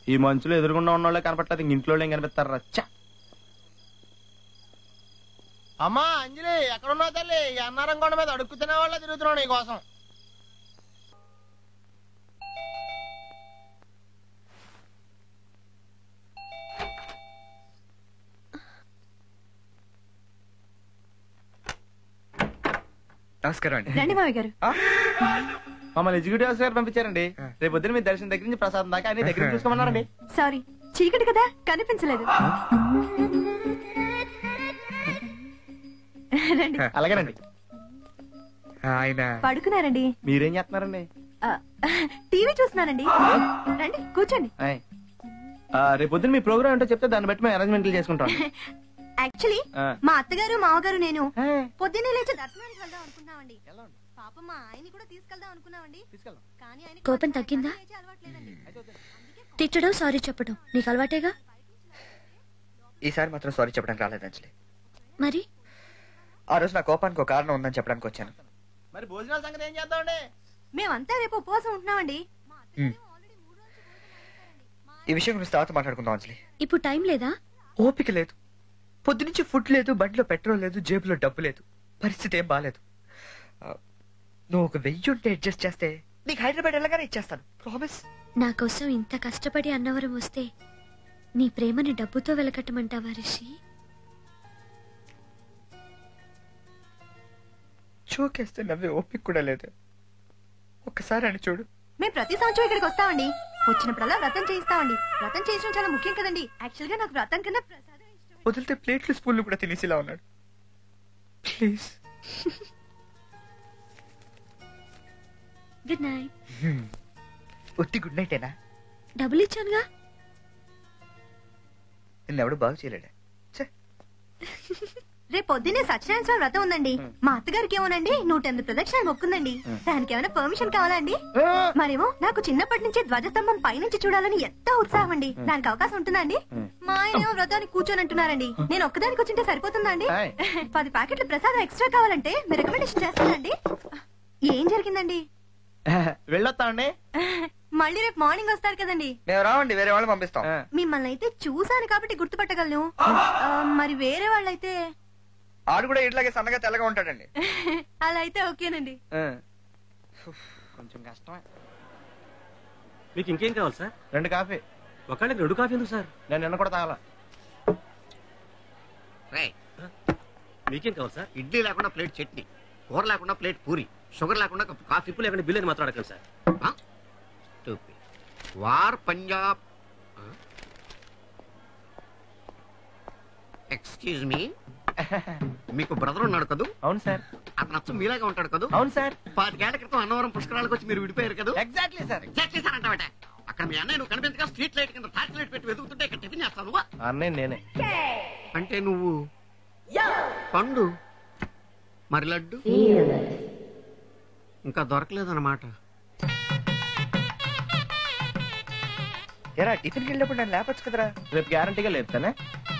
ఈ మంచులో ఎదురుగుండా ఉన్న వాళ్ళే కనపట్లేదు ఇంక ఇంట్లో ఏం కనిపిస్తారు రచ్చ అమ్మా అంజలి ఎక్కడున్నావు తల్లి ఈ అన్నారం కొండ మీద అడుక్కు తినే వాళ్ళ తిరుగుతున్నావు నీ కోసం నమస్కారం అండి రండి మావి గారు మమ్మల్ని ఎగ్జిక్యూటివ్ ఆఫీసర్ గారు పంపించారండి రేపు పొద్దున మీ దర్శనం దగ్గర నుంచి ప్రసాదం దాకా అన్ని దగ్గర చూసుకోమన్నారండి సారీ చీకటి కదా కనిపించలేదు రండి అలాగేనండి ఆయన పడుకున్నారండి మీరేం చేస్తున్నారండి ఆ, టీవీ చూస్తున్నానండి రండి కూర్చోండి ఆయ్. ఆ, రేపు పొద్దున మీ ప్రోగ్రామ్ ఏంటో చెప్తే దాన్ని బట్టి మేము అరేంజ్మెంట్లు చేసుకుంటాం యాక్చువల్లీ ఆ. మా అత్తగారు మామగారు నేను ఏ, పొద్దున్నే లేచి దర్శనానికి వెళ్దాం అనుకున్నామండి వెళ్ళండి. పాపం మా ఆయన్ని కూడా తీసుకెళ్దాం అనుకున్నామండి తీసుకెళ్దాం. కానీ ఆయనకి కోపం తగ్గిందా? లేచే అలవాట్లేదండి. తిట్టడం సారీ చెప్పడం నీకు అలవాటేగా ఈసారి మాత్రం సారీ చెప్పడానికి రాలేదు అంజలి మరి ఆ రోజు నా కోపానికి ఒక కారణం ఉందని చెప్పడానికి వచ్చాను మరి భోజనాల సంగతి ఏం చేద్దామండి మేమంతా రేపు ఉపవాసం ఉంటున్నామండి మ్. ఈ విషయం గురించి తర్వాత మాట్లాడుకుందాం అంజలి ఇప్పుడు టైం లేదా ఓపిక లేదు పొద్దునుంచి ఫుడ్ లేదు బండిలో పెట్రోల్ లేదు జేబులో డబ్బు లేదు పరిస్థితి ఏం బాగాలేదు ఆ, నువ్వు ఒక వెయ్యి ఉంటే అడ్జస్ట్ చేస్తే నీకు హైదరాబాద్ వెళ్ళగానే ఇచ్చేస్తాను ప్రామిస్ నా కోసం ఇంత కష్టపడి అన్నవరం వస్తే నీ ప్రేమని డబ్బుతో వెలకట్టమంటావా రిషి చూకేస్తే నవ్వే ఓపిక కూడా లేదు ఒక్కసారి అని చూడు మేము ప్రతి సంవత్సరం ఇక్కడికి వస్తామండి వచ్చినప్పుడల్లా వ్రతం చేయిస్తామండి వ్రతం చేయించడం చాలా ముఖ్యం కదండి యాక్చువల్ గా నాకు వ్రతం కన్నా ప్రసాదం ఇష్టం వదిలితే ప్లేట్లు స్పూన్లు కూడా తినేసిలా ఉన్నాడు ప్లీజ్ గుడ్ నైట్ ఒత్తి గుడ్ నైటేనా డబ్బులు ఇచ్చానుగా నిన్నెవడు బాగు చేయలేడా ఛే, రేపు పొద్దున్నే సత్యనారాయణ స్వామి వ్రతం ఉందండి మా అత్తగారికి ఏమోనండి నూట ఎనిమిది ప్రదక్షిణాలు మొక్కుందండి దానికి ఏమైనా పర్మిషన్ కావాలా అండి ఆ, మరేమో నాకు చిన్నప్పటి నుంచి ధ్వజస్తంభం పైనుంచి చూడాలని ఎంతో ఉత్సాహం అండి దానికి అవకాశం ఉంటుందా అండి మా ఆయన ఏమో వ్రతానికి కూర్చొని అంటున్నారండి నేను ఒక్కదానికి కూర్చుంటే సరిపోతుందా అండి ఆయ్. పది ప్యాకెట్ల ప్రసాదం ఎక్స్ట్రా కావాలంటే మీరు రికమెండేషన్ చేస్తానండి ఏం జరిగిందండి వెళ్ళొస్తామండి మళ్ళీ రేపు మార్నింగ్ వస్తారు కదండి మేము రావండి వేరే వాళ్ళు పంపిస్తాం ఆ, మిమ్మల్ని అయితే చూసాను కాబట్టి గుర్తుపట్టగలను ఆ, మరి వేరే వాళ్ళైతే ఆడు కూడా ఇట్లాగే సన్నగా తెల్లగా ఉంటాడండి అలా అయితే ఓకేనండి ఆ. కొంచెం కష్టమే మీకు ఇంకేం కావాలి సార్ రెండు కాఫీ ఒకళ్ళకి రెండు కాఫీ ఎందుకు సార్ నేను నిన్న కూడా తాగల రేయ్, మీకేం కావాలి సార్ ఇడ్లీ లేకుండా ప్లేట్ చట్నీ కూర లేకుండా ప్లేట్ పూరి షుగర్ లేకుండా కప్పు కాఫీ ఇప్పుడు లేకుండా బిల్లు అని మాత్రం అడగండి సార్ ఆ? Stupid. వార్ పంజాబ్ ఎక్స్క్యూజ్ మీ మీకు బ్రదర్ ఉన్నాడు కదూ అవును సార్ అతను నచ్చ మీలాగా ఉంటాడు కదూ అవును సార్ పాతికేళ్ల క్రితం అన్నవరం పుష్కరాలకు వచ్చి మీరు విడిపోయారు కదా ఎగ్జాక్ట్లీ సార్ ఎగ్జాక్ట్లీ సార్ అంటావట అక్కడ మీ అన్నయ్య నువ్వు కనిపించగా స్ట్రీట్ లైట్ కింద టార్చ్ లైట్ పెట్టి వెతుకుతుంటే ఇక్కడ టిఫిన్ చేస్తావు నువ్వా అన్నయ్య నేనే అంటే నువ్వు పండు మరి లడ్డు ఇంకా దొరకలేదన్నమాట ఎరా టిఫిన్కి వెళ్ళినప్పుడు నన్ను లేపచ్చు కదరా రేపు గ్యారంటీగా లేపుతానే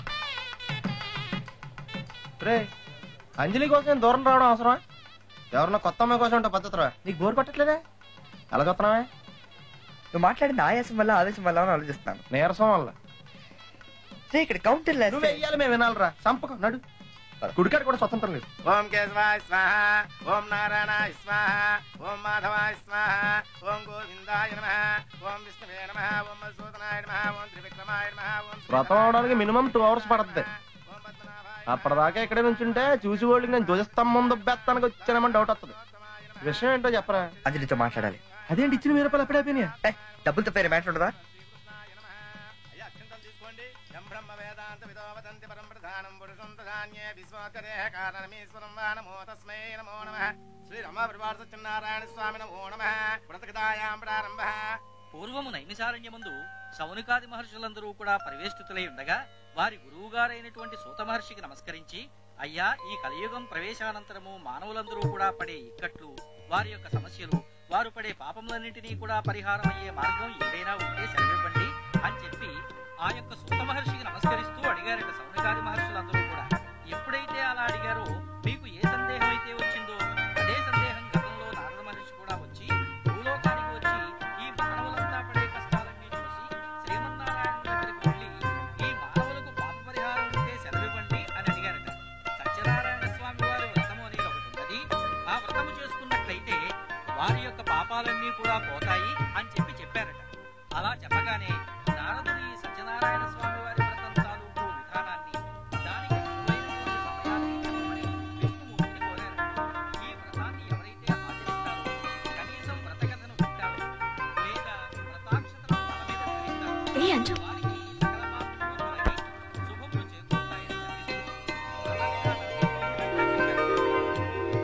రే అంజలి కోసం ఏం దూరం రావడం అవసరమా ఎవరన్నా కొత్త అమ్మాయి కోసం ఉంటే పద్ధతిరా నీకు బోర్ కొట్టట్లేదే అలా చూస్తున్నావే నువ్వు మాట్లాడిన ఆయాసం వల్ల ఆవేశం వల్ల అని ఆలోచిస్తున్నాను నీరసం వల్ల రే, ఇక్కడ కౌంటర్ నువ్వు వెయ్యాలి మేము వినాలిరా సంపకం నడు గుడికాడ కూడా స్వతంత్రం లేదు ఓం కేశవాయ స్వాహ ఓం నారాయణాయ స్వాహ ఓం మాధవాయ స్వాహ ఓం గోవిందాయ నమ ఓం విష్ణువే నమ ఓం మధుసూదనాయ నమ ఓం త్రివిక్రమాయ నమ ఓం వ్రతం అవడానికి మినిమం టూ అవర్స్ పడుతుంది ఓం పద్మనాభాయ అప్పటిదాకా ఇక్కడే నుంచుంటే చూసి వాళ్ళకి నేను ధ్వజస్తంభం దుబ్బెత్తానికి వచ్చానేమని డౌట్ వస్తుంది విషయం ఏంటో చెప్పరా అంజలితో మాట్లాడాలి అదేంటి ఇచ్చిన మీరు రూపాయలు ఎప్పుడే అయిపోయినాయా ఏ, డబ్బులతో పేరు మ్యాటర్ ఉండదా శ్రీకృష్ణాయ నమ అయ్యా అక్షంతం తీసుకోండి యం బ్రహ్మ వేదాంత విదో వదంతి పరం ప్రధానం పురుషం ప్రధాన్యే విశ్వోత్తరే కారణమీశ్వరం వా నమో తస్మై నమో నమ శ్రీ రమ పరివార సత్యనారాయణ స్వామి నమో నమ వ్రతకథాయాం ప్రారంభ పూర్వము నైమిసారణ్యమందు సౌనికాది మహర్షులందరూ కూడా పరివేష్టితులై ఉండగా వారి గురువుగారైనటువంటి సూత మహర్షికి నమస్కరించి అయ్యా ఈ కలియుగం ప్రవేశానంతరము మానవులందరూ కూడా పడే ఇక్కట్లు వారి యొక్క సమస్యలు వారు పడే పాపములన్నింటినీ కూడా పరిహారం అయ్యే మార్గం ఏదైనా ఉంటే సెలవివ్వండి అని చెప్పి ఆ యొక్క సూత మహర్షికి నమస్కరిస్తూ అడిగారట సౌనికాది మహర్షులందరూ కూడా ఎప్పుడైతే అలా అడిగారో మీకు ఏ సందేహం అయితే వచ్చిందో అదే సందేహం గతంలో నారద మహర్షి కూడా వచ్చి భూలోకానికి వచ్చి ఈ మానవులంతా పడే కష్టాలన్నీ చూసి అవి కూడా పోతాయి అని చెప్పి చెప్పారట అలా చెప్పగానే నారదుడు ఈ సత్యనారాయణ స్వామి వారి వ్రతం తాలూకు విధానాన్ని దానికి అనువైనటువంటి సమయాన్ని చెప్పమని విష్ణుమూర్తిని కోరారట ఈ వ్రతాన్ని ఎవరైతే ఆచరిస్తారో కనీసం వ్రతకథను వింటారో లేదా వ్రతాక్షతను తల మీద ధరిస్తారో ఏ అంజు వారికి సకల పాపములు తొలగి శుభములు చేకూరుతాయని చెప్పేసి వ్రత విధానాన్ని చెప్పారు.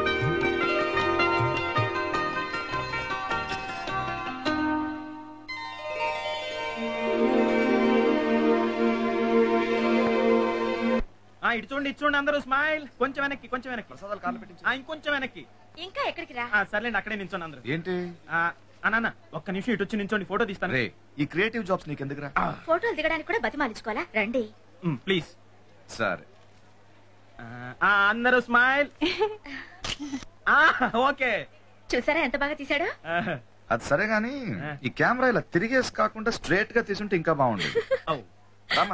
ఆ ఇటు చూడండి ఇటు చూడండి అందరూ స్మైల్ కొంచెం వెనక్కి కొంచెం వెనక్కి ప్రసాదాలు కాళ్ళు పెట్టించు ఆ, ఇంకొంచెం వెనక్కి ఇంకా ఎక్కడికి రా ఆ, సర్లేండి అక్కడే నించోండి అందరూ ఏంటి ఆ, ఆ, నాన్న ఒక్క నిమిషం ఇటు వచ్చి నించోండి ఫోటో తీస్తాను రే ఈ క్రియేటివ్ జాబ్స్ నీకు ఎందుకురా ఫోటోలు దిగడానికి కూడా బతిమాలించుకోవాలా రండి ఉమ్, ప్లీజ్ సరే ఆ, ఆ, అందరూ స్మైల్ ఆ, ఓకే చూసారా ఎంత బాగా తీసాడో ఆ, అది సరే గాని ఈ కెమెరా ఇలా తిరిగేసి కాకుండా స్ట్రేట్ గా తీసుంటే ఇంకా బాగుండేది ఔ. రామా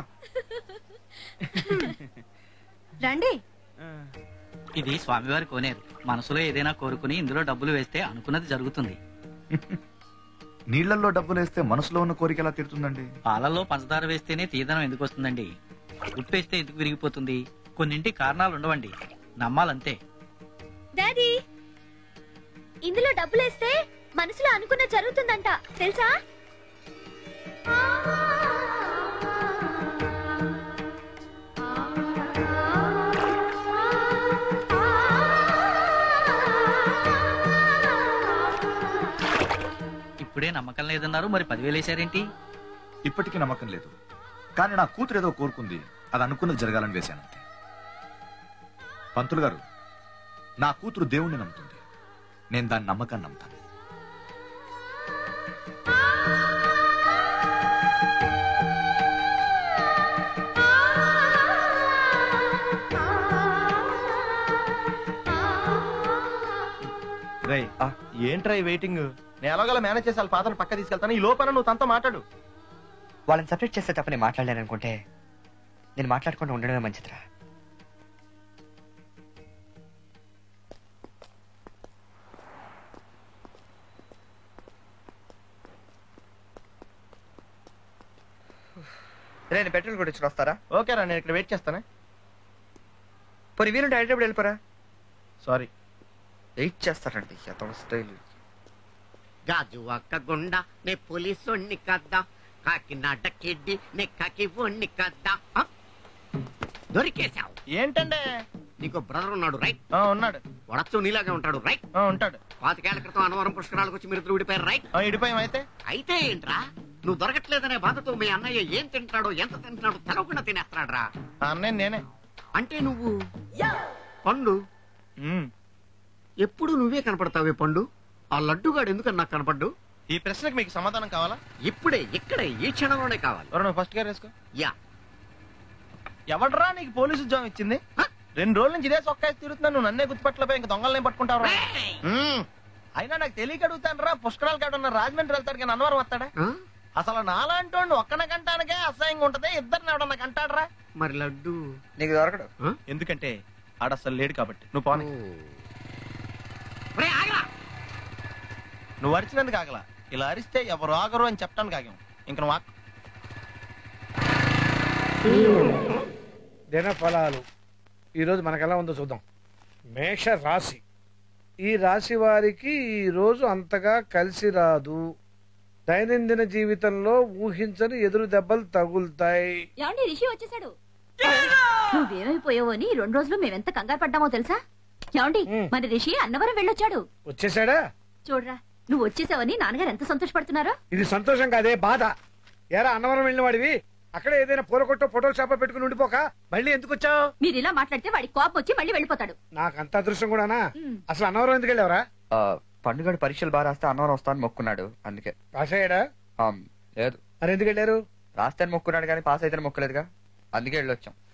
రండి ఆ, ఇది స్వామివారి కోనేరు మనసులో ఏదైనా కోరుకుని ఇందులో డబ్బులు వేస్తే అనుకున్నది జరుగుతుంది నీళ్లలో డబ్బులు వేస్తే మనసులో ఉన్న కోరిక ఎలా తీరుతుందండి పాలల్లో పంచదార వేస్తేనే తీదనం ఎందుకు వస్తుందండి ఉప్పేస్తే ఎందుకు విరిగిపోతుంది కొన్నింటి కారణాలు ఉండవండి నమ్మాలంతే డాడీ ఇందులో డబ్బులేస్తే మనసులో అనుకున్న జరుగుతుందంట తెలుసా ఇప్పుడే నమ్మకం లేదన్నారు మరి పదివేలు వేసారేంటి ఇప్పటికీ నమ్మకం లేదు కానీ నా కూతురు ఏదో కోరుకుంది అది అనుకున్నది జరగాలని వేశాను అంతే పంతులు గారు నా కూతురు దేవుణ్ణి నమ్ముతుంది నేను దాని నమ్మకాన్ని నమ్ముతాను రేయ్ ఏంట్రా ఈ వెయిటింగ్ నేను ఎలాగోలా మేనేజ్ చేసి వాళ్ళ ఫాదర్ పక్క తీసుకెళ్తాను ఈ లోపల నువ్వు తనతో మాట్లాడు వాళ్ళని సపరేట్ చేస్తే తప్ప నేను మాట్లాడలేను అనుకుంటే నేను మాట్లాడకుండా ఉండడమే మంచిదిరా నేను పెట్రోల్ కూడా ఇచ్చి వస్తారా ఓకే రా నేను ఇక్కడ వెయిట్ చేస్తానే పోనీ వీలుంటే హైదరాబాద్ వెళ్ళిపోరా సారీ వెయిట్ చేస్తారండి అతను స్టైల్ గాజు అక్క గుండ నే పోలీసోణ్ణి కద్దా కాకినాడ కిడ్డి నే కాకి ఒణ్ణి కద్దా ఆ? దొరికేశావు ఏంటంటే నీకు బ్రదర్ ఉన్నాడు రైట్ ఆ, ఉన్నాడు వడచ్చు నీలాగే ఉంటాడు రైట్ ఆ, ఉంటాడు పాతికేళ్ల క్రితం అనవరం పుష్కరాలకు వచ్చి మీరు ఇద్దరు విడిపోయారు రైట్ ఆ, ఇడిపోయాం అయితే అయితే ఏంట్రా నువ్వు దొరకట్లేదనే బాధతో మీ అన్నయ్య ఏం తింటాడో ఎంత తింటున్నాడో తెలవకుండా తినేస్తాడ్రా ఆ అన్నయ్య నేనే అంటే నువ్వు పండు ఉమ్. ఎప్పుడు నువ్వే కనపడతావే పండు ఆ లడ్డుగాడు ఎందుకని నాకు కనపడ్డు ఈ ప్రశ్నకు మీకు సమాధానం కావాలా ఇప్పుడే ఇక్కడే ఈ క్షణంలోనే కావాలి ఎవరు నువ్వు ఫస్ట్ గేర్ వేసుకో యా ఎవడరా నీకు పోలీసు ఉద్యోగం ఇచ్చింది రెండు రోజుల నుంచి ఇదే సొక్కాయి తిరుగుతున్నా నువ్వు నన్నే గుర్తుపట్టలేపోయి ఇంక దొంగలనే పట్టుకుంటావు అయినా నాకు తెలియక అడుగుతాను రా పుష్కరాలు కాడున్న రాజమండ్రి వెళ్తాడు కానీ అన్నవరం వస్తాడా ఆ? అసలు నాలాంటి ఒక్కన కంటానికే అసహ్యంగా ఉంటది ఇద్దరిని ఎవడన్నా కంటాడరా మరి లడ్డు నీకు దొరకడు ఎందుకంటే ఆడ అసలు లేడు కాబట్టి నువ్వు పోనీ ఒరేయ్, ఆగరా నువ్వు అరిచినందుకు ఆగలా ఇలా అరిస్తే ఎవరు ఆగరు అని చెప్పడానికి ఆగాం ఇంక నువ్వు ఆగు. దిన ఫలాలు ఈరోజు మనకు ఎలా ఉందో చూద్దాం మేష రాశి ఈ రాశి వారికి ఈ రోజు అంతగా కలిసి రాదు దైనందిన జీవితంలో ఊహించని ఎదురు దెబ్బలు తగులుతాయి ఏమండి రిషి వచ్చేసాడు నువ్వేమైపోయావో అని ఈ రెండు రోజులు మేమెంత కంగారు పడ్డామో తెలుసా ఏమండి మన రిషి అన్నవరం వెళ్ళొచ్చాడు వచ్చేసాడా చూడరా నువ్వు వచ్చేసావని నాన్నగారు ఎంత సంతోషపడుతున్నారో ఇది సంతోషం కాదే బాధ ఎరా అన్నవరం వెళ్ళిన వాడివి అక్కడ ఏదైనా పూల కొట్టో ఫోటోల షాప్ పెట్టుకుని ఉండిపోక మళ్ళీ ఎందుకు వచ్చావు మీరు ఇలా మాట్లాడితే వాడికి కోపం వచ్చి మళ్ళీ వెళ్ళిపోతాడు నాకు అంత అదృష్టం కూడానా ఉమ్. అసలు అన్నవరం ఎందుకు వెళ్ళావరా పండుగడు పరీక్షలు బాగా రాస్తే అన్నవరం వస్తాను మొక్కున్నాడు అందుకే పాస్ అయ్యాడా ఆమ్, లేదు మరి ఎందుకు వెళ్ళారు రాస్తే మొక్కున్నాడు కానీ పాస్ అయితే మొక్కలేదుగా అందుకే వెళ్ళొచ్చాం